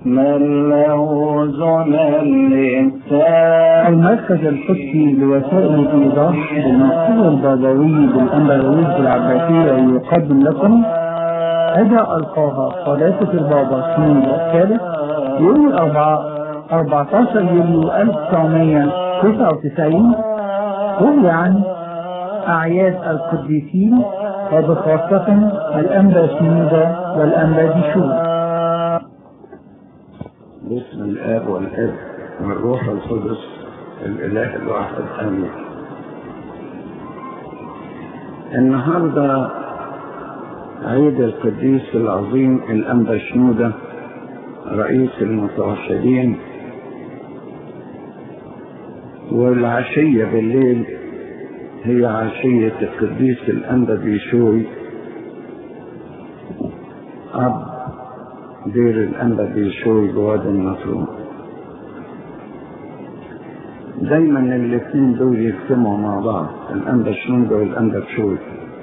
من له زنا للسان المركز القدسي لوسائل الإيضاح بالمكتوب البابوي بالأنبرويز بالعباسية يقدم لكم أداء ألقاها قداسة البابا سنين الثالث يوم الأربعاء 14 يوليو 1999 وهي عن أعياد القديسين وبخاصة الأنبا شنودة والأنبا ديشور باسم الاب والاب والروح القدس الاله الواحد امين النهارده عيد القديس العظيم الانبا شنوده رئيس المتوحدين والعشيه بالليل هي عشيه القديس الانبا بيشوي اب دير الأنبا بيشوي بواد النصرون دايما الاثنين دول يجتمعوا مع بعض الأنبا شنودة والأنبا بشوي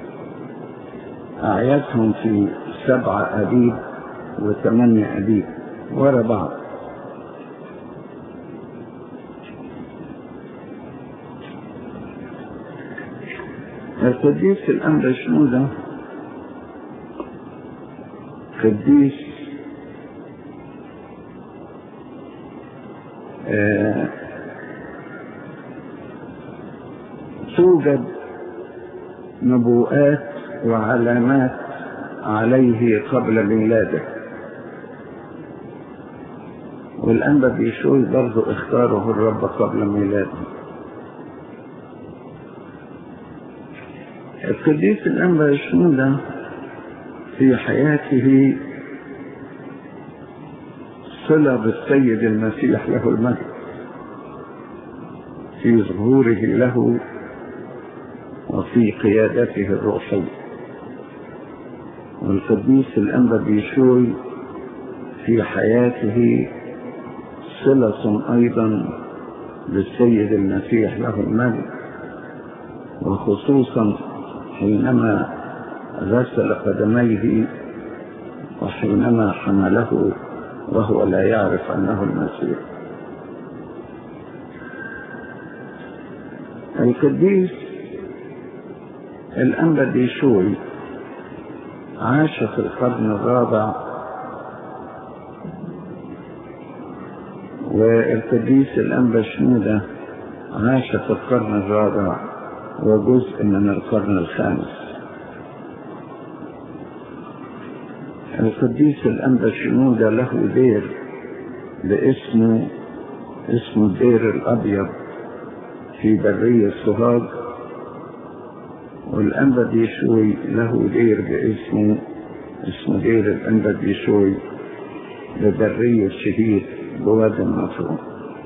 أعيادهم في سبعة أبيب وثمانية أبيب ورا بعض القديس الأنبا شنودة قديس آه، توجد نبوءات وعلامات عليه قبل ميلاده والأنبا بيشوي برضه اختاره الرب قبل ميلاده القديس الأنبا يشوي في حياته صلة بالسيد المسيح له المجد في ظهوره له وفي قيادته الروحية والقديس الأنبا بيشوي في حياته صلة أيضا بالسيد المسيح له المجد وخصوصا حينما غسل قدميه وحينما حمله وهو لا يعرف أنه المسيح القديس الأنبا ديشوي عاش في القرن الرابع والقديس الأنبا شنودة عاش في القرن الرابع وجزء من القرن الخامس القديس الأنبا شنودة له دير باسمه اسمه الدير الأبيض في برية سوهاج والأنبا ديشوي له دير باسمه اسمه دير الأنبا ديشوي ببرية شهيد بواد النصر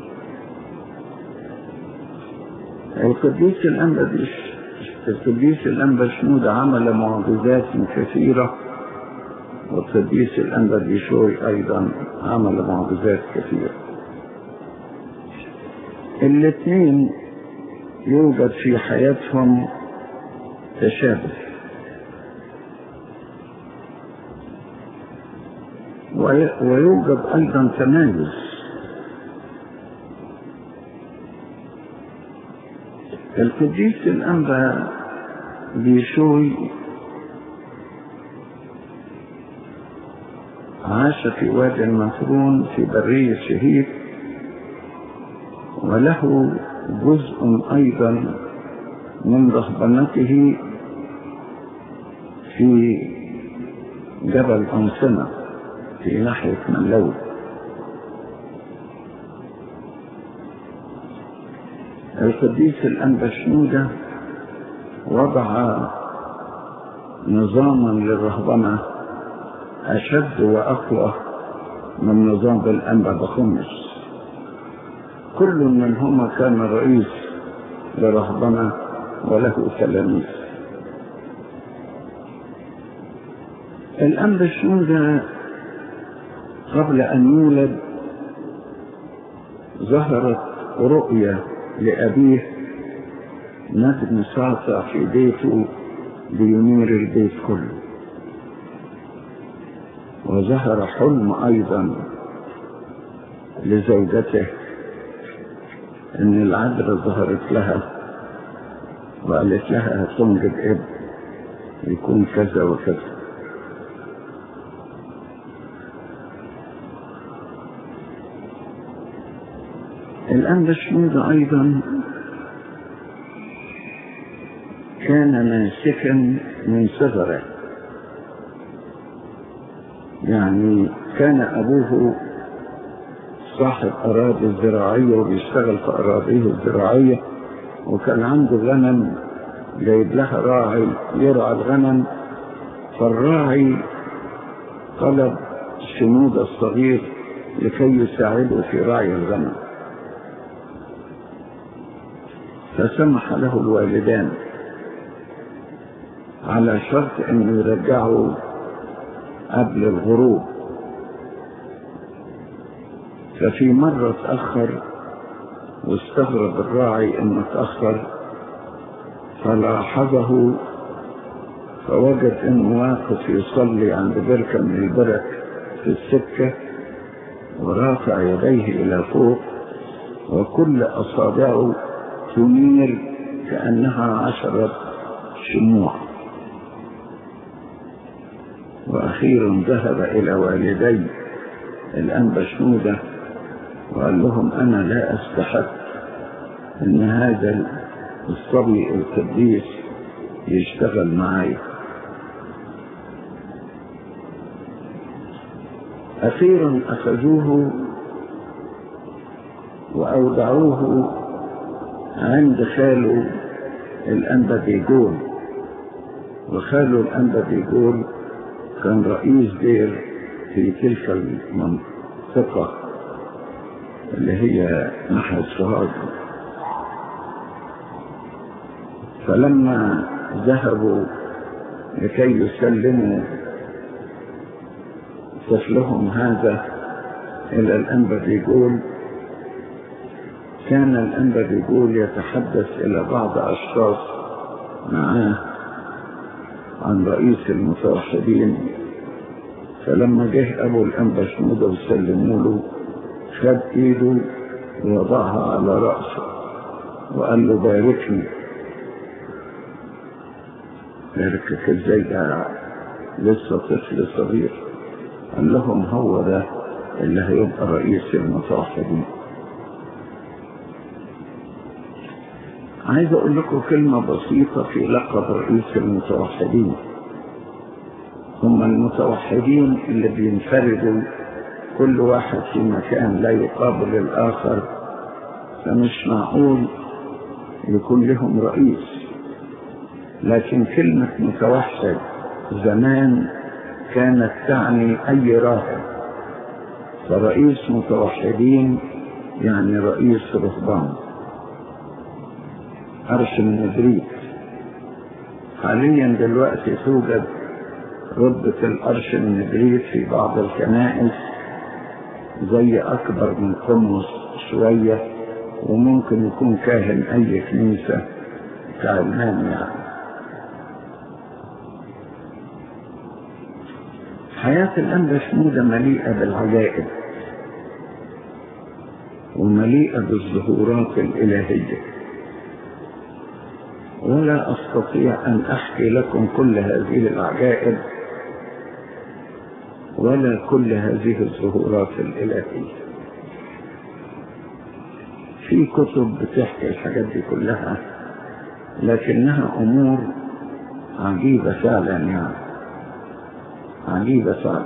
القديس الأنبا ديش القديس الأنبا شنودة عمل معجزات كثيرة والقديس الأنبا بيشوي أيضا عمل معجزات كثيرة الاثنين يوجد في حياتهم تشابه ويوجد أيضا تمايز القديس الأنبا بيشوي عاش في وادي المسرون في برية شهيد وله جزء أيضا من رهبنته في جبل أنصنة في ناحية ملو القديس الأنبا شنودة وضع نظاما للرهبنة أشد وأقوى من نظام الأنبا بخمس كل منهما كان رئيس لرهبنة وله تلاميذ الأنبا شنودة قبل أن يولد ظهرت رؤية لأبيه نجم ساطع في بيته بينير البيت كله وظهر حلم أيضا لزوجته ان العذراء ظهرت لها وقالت لها هتنجب ابن يكون كذا وكذا الآن بشمود أيضا كان ماسكا من صغره يعني كان أبوه صاحب أراضي زراعية وبيشتغل في أراضيه الزراعية وكان عنده غنم جايب لها راعي يرعى الغنم فالراعي طلب شنود الصغير لكي يساعده في رعي الغنم فسمح له الوالدان على شرط انه يرجعه قبل الغروب ففي مرة اتأخر واستغرب الراعي انه اتأخر فلاحظه فوجد انه واقف يصلي عند بركة من البرك في السكة ورافع يديه الى فوق وكل اصابعه تنير كأنها عشرة شموع وأخيرا ذهب إلى والدي الأنبا شنودة وقال لهم أنا لا أستحق أن هذا الصبي القديس يشتغل معي أخيرا أخذوه وأودعوه عند خاله الأنبا بيقول وخاله الأنبا بيقول كان رئيس دير في تلك المنطقة اللي هي ناحية سوهاج فلما ذهبوا لكي يسلموا طفلهم هذا إلى الأنبا بيقول كان الأنبا بيقول يتحدث إلى بعض أشخاص معاه عن رئيس المتوحدين فلما جه أبو الأنبا شنودة وسلموا له خد إيده ووضعها على رأسه وقال له باركني باركك ازاي ده لسه طفل صغير قال لهم هو ده اللي هيبقى رئيس المتوحدين عايز اقول لكم كلمة بسيطة في لقب رئيس المتوحدين هم المتوحدين اللي بينفردوا كل واحد في مكان لا يقابل الآخر فمش معقول يكون لهم رئيس لكن كلمة متوحد زمان كانت تعني أي راهب فرئيس متوحدين يعني رئيس رهبان عرش المدريد حاليا دلوقتي توجد رتبة الأرش المدريد في بعض الكنائس زي أكبر من قمص شوية وممكن يكون كاهن أي كنيسة كعلمان يعني حياة الأنبا شنودة مليئة بالعجائب ومليئة بالظهورات الإلهية ولا أستطيع أن أحكي لكم كل هذه العجائب ولا كل هذه الظهورات الإلهية في كتب بتحكي الحاجات دي كلها لكنها أمور عجيبة فعلا يعني عجيبة فعلا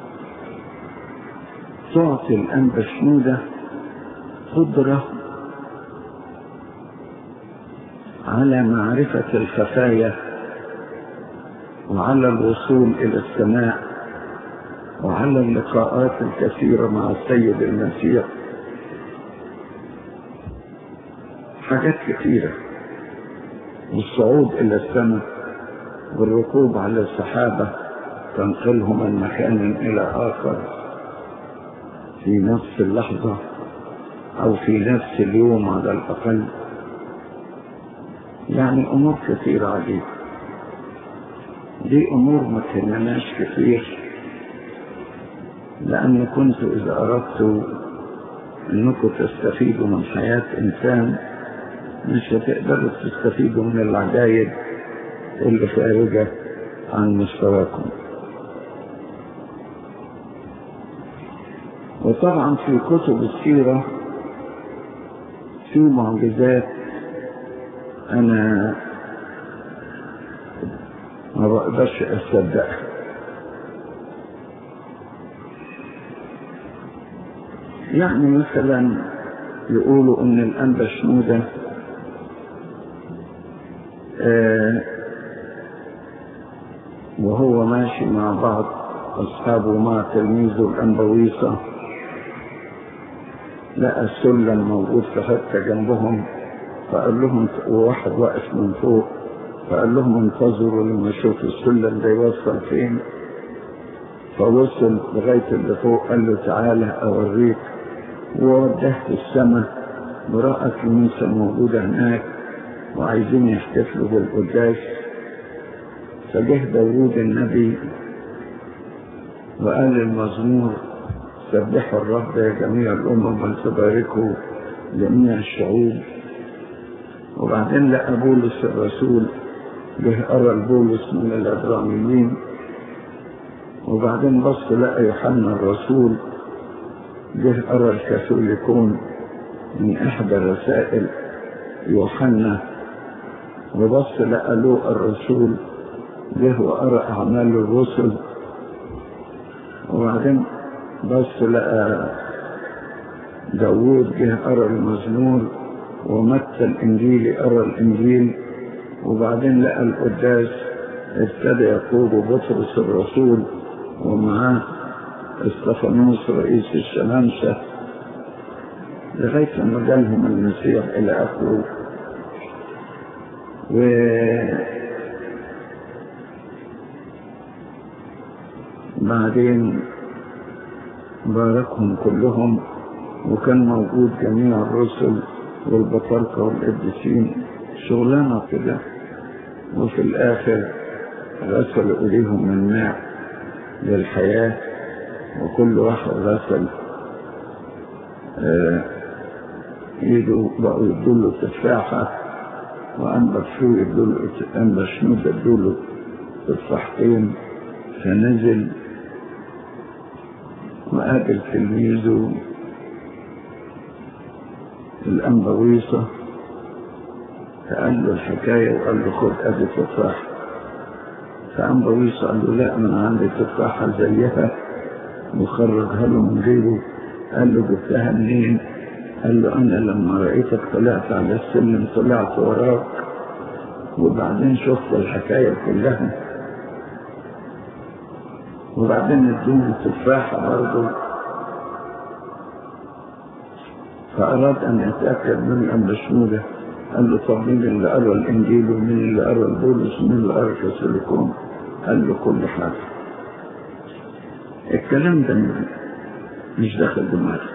تعطي الأنبا شنودة قدرة على معرفة الخفايا وعلى الوصول إلى السماء وعلى اللقاءات الكثيرة مع السيد المسيح حاجات كثيرة والصعود إلى السماء والركوب على السحابة تنقلهم من مكان إلى آخر في نفس اللحظة أو في نفس اليوم على الأقل يعني أمور كثيرة عجيبة دي أمور ما تهمناش كثير لأني كنت إذا أردت انكم تستفيدوا من حياة انسان مش هتقدروا تستفيدوا من العجائب اللي خارجة عن مستواكم وطبعا في كتب السيرة في معجزات أنا ما بقدرش أصدقها يعني مثلا يقولوا ان الانبا شنودة آه وهو ماشي مع بعض اصحابه مع تلميذه الانبويصة لقى السلم موجود في حتة جنبهم فقال لهم وواحد واقف من فوق فقال لهم انتظروا لما اشوف السلم ده يوصل فين فوصل لغاية اللي فوق قال له تعالى اوريك ووداه في السماء ورأى كنيسة موجودة هناك وعايزين يحتفلوا بالقداس فجه داوود النبي وقال المزمور سبحوا الرب يا جميع الأمم ولتباركوا جميع الشعوب وبعدين لقى بولس الرسول جه قرا البولس من العبرانيين وبعدين بص لقى يوحنا الرسول جه قرا الكاثوليكون من احدى رسائل يوحنا وبص لقى لوقا الرسول جه وقرا اعمال الرسل وبعدين بص لقى داوود جه قرا المزمور ومتى الانجيلي قرا الانجيل وبعدين لقى القداس ابتدى يقود بطرس الرسول ومعاه استفانوس رئيس الشمامسة لغاية ما جالهم المسيح إلى آخره و بعدين باركهم كلهم وكان موجود جميع الرسل والبطاركة والقديسين شغلانة كده وفي الآخر غسلوا إيديهم من ماء للحياة وكل واحد غسل آه ايده بقوا يدوله تفاحة وأنبا شو يدوله أنبا شنود يدوله تفاحتين فنزل وقابل تلميذه الأنبويصة فقال له الحكاية وقال له خد أدي تفاح فأنبويصة قال له لا من عندي تفاحة زيها وخرجها له من جيبه قال له جبتها منين قال له انا لما رأيتك طلعت على السلم طلعت وراك وبعدين شفت الحكاية كلها وبعدين ادوني تفاحة برضه فأراد أن يتأكد من أم بشمولة قال له طب مين اللي قرأ الإنجيل ومين اللي قرأ البولس ومين اللي قرأ الكاثوليكون قال له كل حاجة الكلام ده مش داخل دماغي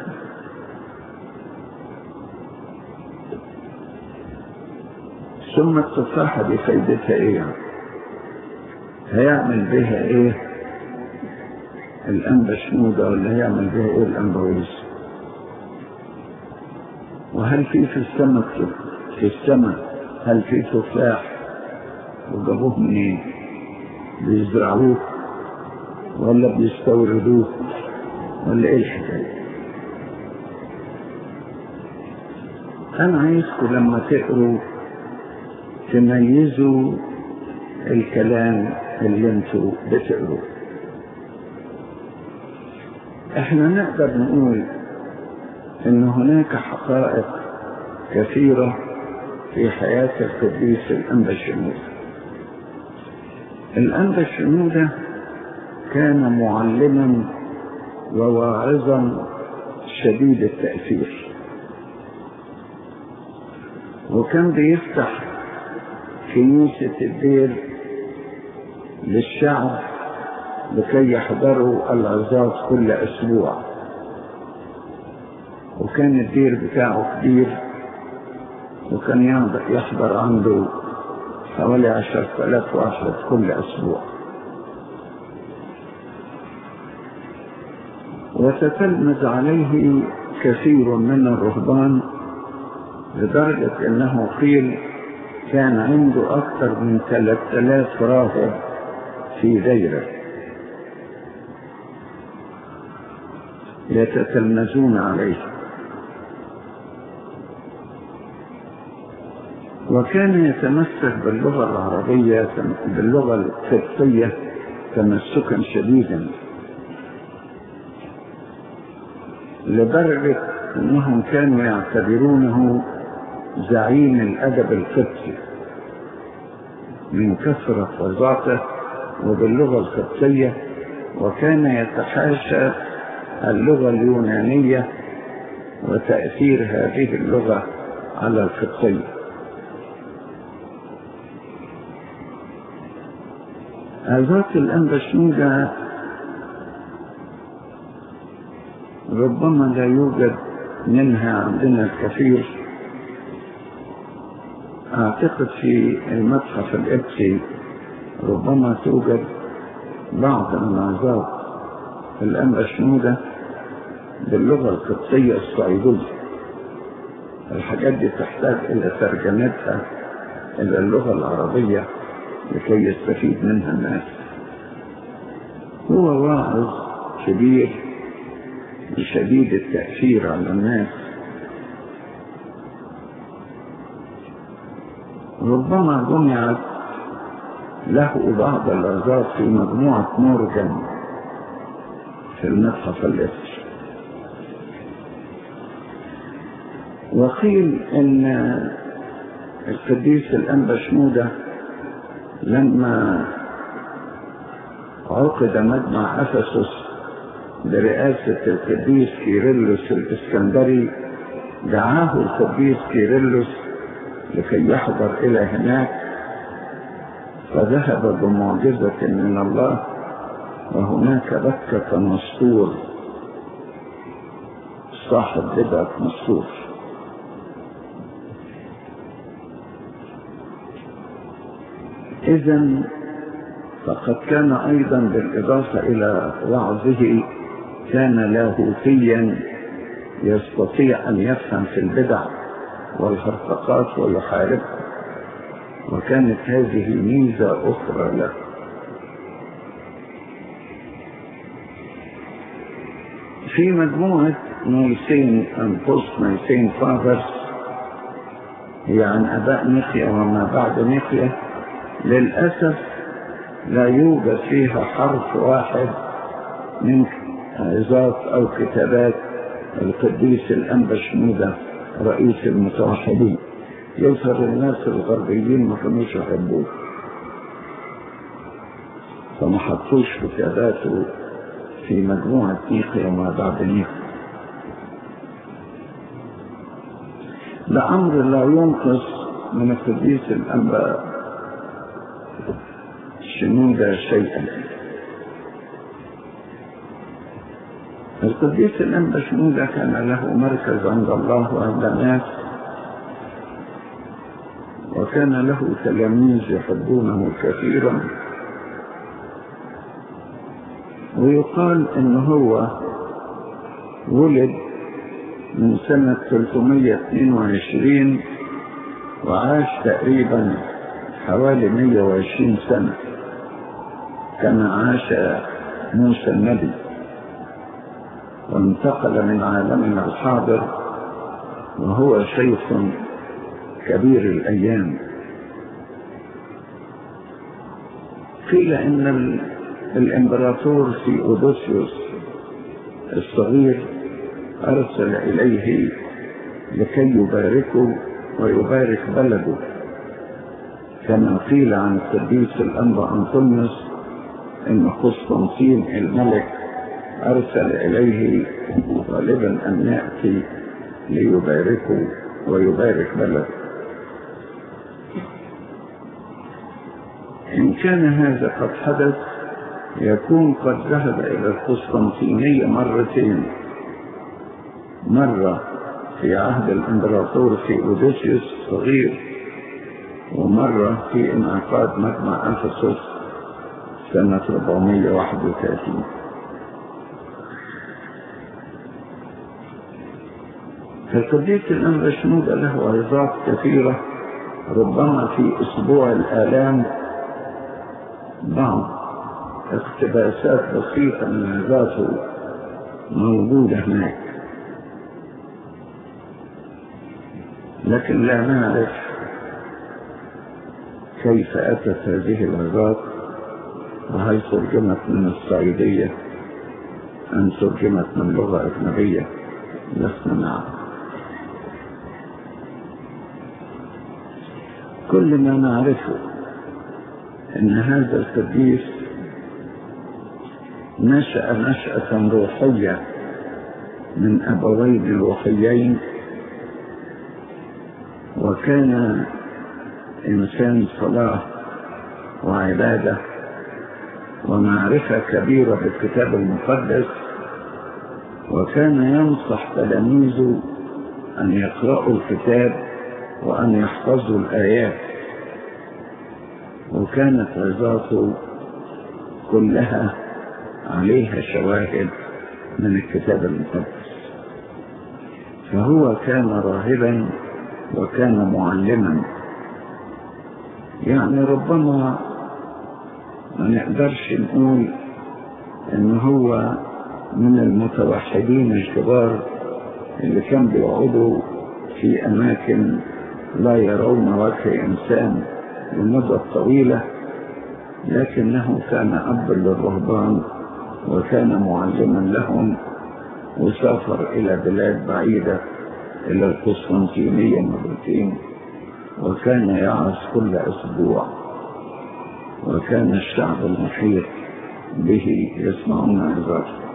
ثم التفاحة دي فايدتها ايه يعني هيعمل بها ايه الانبا شنودة ولا هيعمل بها ايه الانبا وهل في في السماء في السماء هل في تفاح وجابوه منين بيزرعوه ولا بيستوردوه ولا ايه الحكايه انا عايزكم لما تقروا تميزوا الكلام اللي انتوا بتقروه احنا نقدر نقول ان هناك حقائق كثيرة في حياة القديس الأنبا الشنودة الأنبا الشنودة كان معلما وواعظا شديد التأثير وكان بيفتح كنيسة الدير للشعب لكي يحضروا العظات كل أسبوع وكان الدير بتاعه كبير وكان يحضر عنده حوالي عشرة آلاف واحد كل أسبوع وتتلمذ عليه كثير من الرهبان لدرجة أنه قيل كان عنده أكثر من 3000 راهب في ديره يتتلمذون عليه وكان يتمسك باللغة العربية باللغة القبطية تمسكا شديدا لدرجة أنهم كانوا يعتبرونه زعيم الأدب القبطي من كثرة فظاعته وباللغة القبطية وكان يتحاشى اللغة اليونانية وتأثير هذه اللغة على القبطية آذات الأنبشنجة ربما لا يوجد منها عندنا الكثير أعتقد في المتحف الإبسي ربما توجد بعض النعزات الأنبشنودة باللغة القبطية الصعيدية الحاجات دي تحتاج إلى ترجمتها إلى اللغة العربية لكي يستفيد منها الناس هو واعظ كبير شديد التأثير على الناس ربما جمعت له بعض الأرزاق في مجموعة مورجان في المتحف الإسر وقيل ان القديس الانبا شنودة لما عقد مجمع افسس برئاسة القديس كيرلس الاسكندري دعاه القديس كيرلس لكي يحضر الى هناك فذهب بمعجزة من الله وهناك بكة مسطور صاحب بدعة مسطور إذا فقد كان أيضا بالإضافة إلى وعظه كان لاهوتيا يستطيع أن يفهم في البدع والهرطقات ويحاربها وكانت هذه ميزة أخرى له في مجموعة نيسين أنفس نيسين فاذرز هي عن أباء نقيا وما بعد نقيا للأسف لا يوجد فيها حرف واحد من عظات أو كتابات القديس الأنبا شنودة رئيس المتوحدين يظهر الناس الغربيين ما كانوش يحبوه فما حطوش كتاباته في مجموعة نيقيا وما بعد نيقيا ده أمر لا ينقص من القديس الأنبا شنودة شيئا القديس الأنبا شنودة كان له مركز عند الله وعند الناس وكان له تلاميذ يحبونه كثيرا ويقال ان هو ولد من سنة 322 وعاش تقريبا حوالي 120 سنة كما عاش موسى النبي وانتقل من عالمنا الحاضر وهو شيخ كبير الأيام قيل إن الإمبراطور في أودوسيوس الصغير أرسل إليه لكي يباركه ويبارك بلده كما قيل عن القديس الأنبا أنطونيوس إن قسطنطين الملك أرسل إليه طالبا أن يأتي ليباركه ويبارك بلده إن كان هذا قد حدث يكون قد ذهب إلى القسطنطينية مرتين مرة في عهد الإمبراطور في أوديسيوس الصغير ومرة في انعقاد مجمع أنفسوس سنة 431 القديس الأنبا شنودة له عظات كثيرة ربما في أسبوع الآلام بعض اقتباسات بسيطة من عظاته موجودة هناك لكن لا نعرف كيف أتت هذه العظات وهل ترجمت من الصعيدية أم ترجمت من لغة أجنبية لسنا نعرف كل ما نعرفه ان هذا القديس نشأ نشأة روحية من أبوين الروحيين وكان إنسان صلاة وعبادة ومعرفة كبيرة بالكتاب المقدس وكان ينصح تلاميذه أن يقرأوا الكتاب وأن يحفظوا الآيات وكانت عظاته كلها عليها شواهد من الكتاب المقدس فهو كان راهبا وكان معلما يعني ربما ما نقدرش نقول ان هو من المتوحدين الكبار اللي كان بيقعدوا في اماكن لا يرون وجه انسان لمدة طويلة لكنه كان اب للرهبان وكان معلما لهم وسافر الى بلاد بعيدة الى القسطنطينية مرتين وكان يعظ كل اسبوع وكان الشعب المحيط به يسمعون عظاته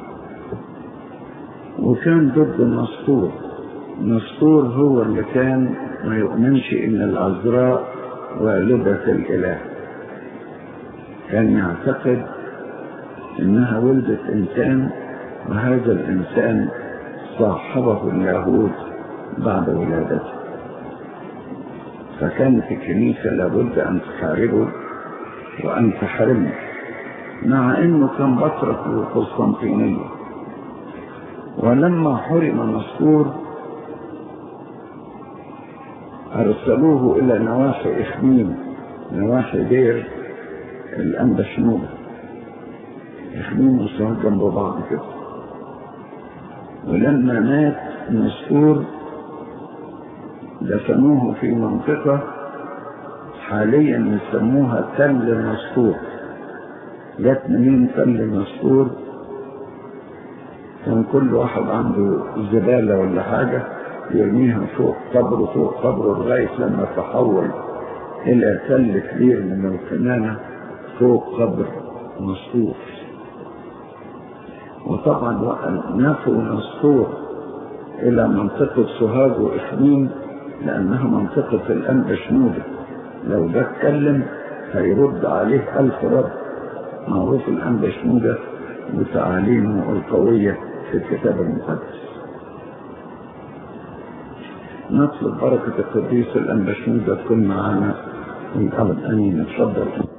وكان ضد النسطور النسطور هو اللي كان ما يؤمنش ان العذراء والدة الاله كان يعتقد انها ولدت انسان وهذا الانسان صاحبه اليهود بعد ولادته فكانت الكنيسة لابد ان تحاربه وان تحرمه مع انه كان بطرك للقسطنطينية ولما حرم نسطور أرسلوه إلى نواحي إخميم نواحي دير الأنبا شنوبة إخميم وصهر جنب بعض كده ولما مات نسطور دفنوه في منطقة حاليا يسموها تل نسطور جت منين تل نسطور كان كل واحد عنده زبالة ولا حاجة يرميها فوق قبره فوق قبره لغاية لما تحول إلى تل كبير من القنانة فوق قبر مسطور وطبعا نفوا مسطور إلى منطقة سوهاج وإخميم لأنها منطقة الأنبا شنودة لو ده اتكلم هيرد عليه ألف رد معروف الأنبا شنودة بتعاليمه القوية في الكتاب المقدس نطلب بركة القديس الأنبا شنودة تكون معنا من الأبد أمين اتفضل